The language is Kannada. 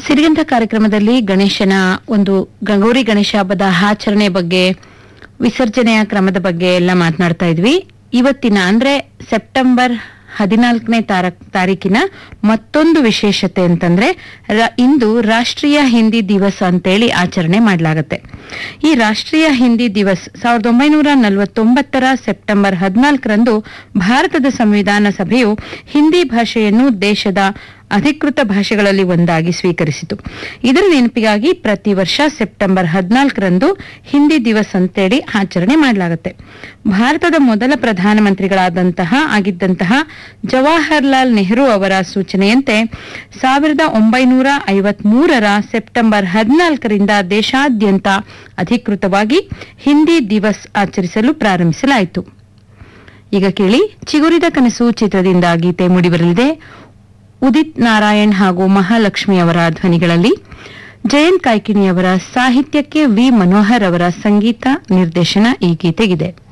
ಸಿರಿಗಂಧ ಕಾರ್ಯಕ್ರಮದಲ್ಲಿ ಗಣೇಶನ ಒಂದು ಗಂಗೌರಿ ಗಣೇಶ ಹಬ್ಬದ ಆಚರಣೆ ಬಗ್ಗೆ ವಿಸರ್ಜನೆಯ ಕ್ರಮದ ಬಗ್ಗೆ ಎಲ್ಲ ಮಾತನಾಡ್ತಾ ಇದ್ವಿ ಇವತ್ತಿನ ಅಂದ್ರೆ ಸೆಪ್ಟೆಂಬರ್ ಹದಿನಾಲ್ಕನೇ ತಾರೀಕಿನ ಮತ್ತೊಂದು ವಿಶೇಷತೆ ಅಂತಂದ್ರೆ ರ- ಇಂದು ರಾಷ್ಟ್ರೀಯ ಹಿಂದಿ ದಿವಸ ಅಂತೇಳಿ ಆಚರಣೆ ಮಾಡಲಾಗುತ್ತೆ ಈ ರಾಷ್ಟ್ರೀಯ ಹಿಂದಿ ದಿವಸ್ ಸಾವಿರದ ಒಂಬೈನೂರ ನಲವತ್ತೊಂಬತ್ತರ ಸೆಪ್ಟೆಂಬರ್ ಹದಿನಾಲ್ಕರಂದು ಭಾರತದ ಸಂವಿಧಾನ ಸಭೆಯು ಹಿಂದಿ ಭಾಷೆಯನ್ನು ದೇಶದ ಅಧಿಕೃತ ಭಾಷೆಗಳಲ್ಲಿ ಒಂದಾಗಿ ಸ್ವೀಕರಿಸಿತು ಇದರ ನೆನಪಿಗಾಗಿ ಪ್ರತಿ ವರ್ಷ ಸೆಪ್ಟೆಂಬರ್ ಹದಿನಾಲ್ಕರಂದು ಹಿಂದಿ ದಿವಸ್ ಅಂತೇಳಿ ಆಚರಣೆ ಮಾಡಲಾಗುತ್ತೆ ಭಾರತದ ಮೊದಲ ಪ್ರಧಾನಮಂತ್ರಿಗಳಾದಂತಹ ಆಗಿದ್ದಂತಹ ಜವಾಹರ್ಲಾಲ್ ನೆಹರು ಅವರ ಸೂಚನೆಯಂತೆ ಸಾವಿರದ ಒಂಬೈನೂರ ಐವತ್ಮೂರರ ಸೆಪ್ಟೆಂಬರ್ ಹದಿನಾಲ್ಕರಿಂದ ದೇಶಾದ್ಯಂತ ಅಧಿಕೃತವಾಗಿ ಹಿಂದಿ ದಿವಸ್ ಆಚರಿಸಲು ಪ್ರಾರಂಭಿಸಲಾಯಿತು ಈಗ ಕೇಳಿ ಚಿಗುರಿದ ಕನಸು ಚಿತ್ರದಿಂದ ಗೀತೆ ಮೂಡಿಬರಲಿದೆ ಉದಿತ್ ನಾರಾಯಣ್ ಹಾಗೂ ಮಹಾಲಕ್ಷ್ಮಿ ಅವರ ಧ್ವನಿಗಳಲ್ಲಿ ಜಯಂತ್ ಕಾಯ್ಕಿಣಿಯವರ ಸಾಹಿತ್ಯಕ್ಕೆ ವಿ ಮನೋಹರ್ ಅವರ ಸಂಗೀತ ನಿರ್ದೇಶನ ಈ ಗೀತೆಗಿದೆ